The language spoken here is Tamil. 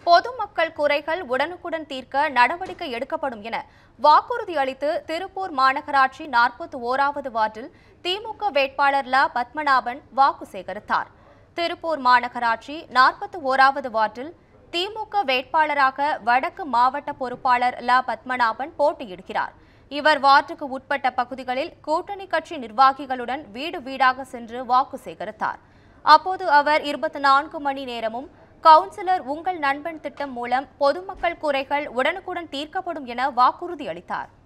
பொதுமக்கள் குறைகள் உடனுக்குடன் தீர்க்க நடவடிக்கை எடுக்கப்படும் என வாக்குறுதி அளித்து திருப்பூர் மாநகராட்சி நாற்பத்தி ஓராவது வார்டில் திமுக வேட்பாளர் ல பத்மநாபன் வாக்கு சேகரித்தார் திருப்பூர் மாநகராட்சி நாற்பத்தி ஓராவது வார்டில் திமுக வேட்பாளராக வடக்கு மாவட்ட பொறுப்பாளர் ல பத்மநாபன் போட்டியிடுகிறார் இவர் வார்டுக்கு உட்பட்ட பகுதிகளில் கூட்டணி கட்சி நிர்வாகிகளுடன் வீடு வீடாக சென்று வாக்கு சேகரித்தார் அப்போது அவர் இருபத்தி நான்கு மணி நேரமும் கவுன்சிலர் உங்கள் நண்பன் திட்டம் மூலம் பொதுமக்கள் குறைகள் உடனுக்குடன் தீர்க்கப்படும் என வாக்குறுதி அளித்தார்